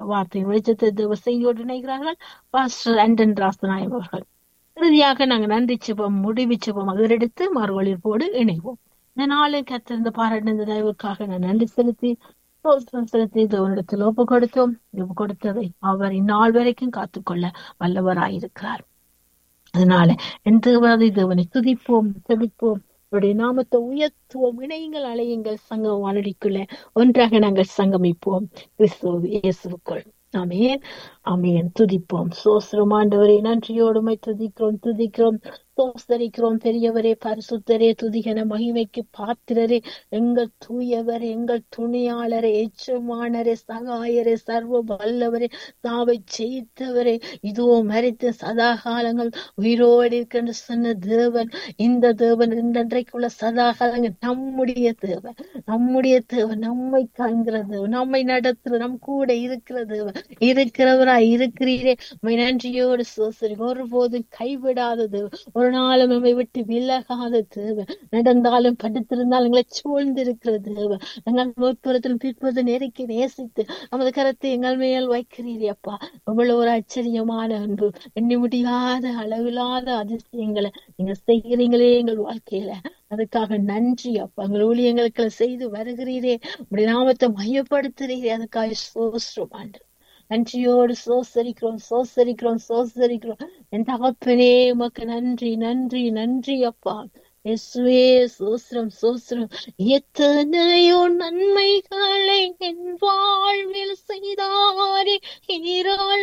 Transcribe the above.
வார்த்தையின் வெளிச்சத்தை தேவ செய்தியோடு இணைகிறார்கள் பாஸ்டர் அண்டன் ராசநாயம் அவர்கள் இறுதியாக நாங்கள் நன்றி செப்போம் முடிவு செப்போம் அதிரெடுத்து மறுவழிப்போடு இணைவோம் இந்த நாளை கத்திருந்த பாராட்டு இந்த தயவுக்காக நான் நன்றி செலுத்தி ஸ்தோத்திரம் செலுத்தி தேவனிடத்தில் ஒப்பு கொடுத்தோம் ஒப்பு கொடுத்ததை அவர் இந்நாள் வரைக்கும் காத்துக்கொள்ள வல்லவராயிருக்கிறார் அதனால என் தேவாதி தேவனை துதிப்போம் செபிப்போம் அவருடைய நாமத்தை உயர்த்துவோம் இணையுங்கள் அலையுங்கள் சங்கம் வானடிக்குள்ள ஒன்றாக நாங்கள் சங்கமிப்போம் கிறிஸ்துவ இயேசுக்குள் ஆமேன் ஆமேன் துதிப்போம் சோஸ்திரம் ஆண்டவரே நன்றியோடுமை துதிக்கிறோம் துதிக்கிறோம் சோஸ்தரிக்கிறோம் பெரியவரே பரிசுத்தரே துதிகன மகிமைக்கு பாத்திரரே எங்கள் தூயவரே எங்கள் துணியாளரே எச்சமானரே சகாயரே சர்வ வல்லவரே தாவை ஜெயித்தவரே இதோ மறித்து சதா காலங்கள் உயிரோடு இருக்கின்ற சொன்ன தேவன் இந்த தேவன் இன்றைக்குள்ள சதா காலங்கள் நம்முடைய தேவன் நம்முடைய தேவன் நம்மை காண்கிற தேவன் நம்மை நடத்துற நம் கூட இருக்கிற தேவன் இருக்கிறவராய் இருக்கிறீரே உம்மை நன்றியோடு சோசரி ஒருபோதும் கைவிடாத தேவன் ஒரு நாளும் நம்மை விட்டு விலகாத தேவன் நடந்தாலும் படுத்திருந்தாலும் எங்களை சூழ்ந்திருக்கிற தேவன் எங்கள் முற்புறத்தில் பிற்பது நெருக்கி நேசித்து நமது கரத்தை எங்கள் மேல் வைக்கிறீரே அப்பா எவ்வளவு ஒரு ஆச்சரியமான அன்பு எண்ணி முடியாத அளவில்லாத அதிசயங்களை நீங்க செய்கிறீங்களே எங்கள் வாழ்க்கையில அதுக்காக நன்றி அப்பா எங்கள் ஊழியங்களுக்கு செய்து வருகிறீரே உடைய நாமத்தை மையப்படுத்துறீரே அதுக்காக சோஸ்ரம் ஆண்டு நன்றியோடு சோசரிக்கிறோம் சோசரிக்கிறோம் சோசரிக்கிறோம் என் தகப்பனே உமக்கு நன்றி நன்றி நன்றி அப்பா இயேசுவே சோஸ்ரம் சோஸ்ரம் எத்தனையோ நன்மைகளை என் வாழ்வில் செய்தாரே ஈராள்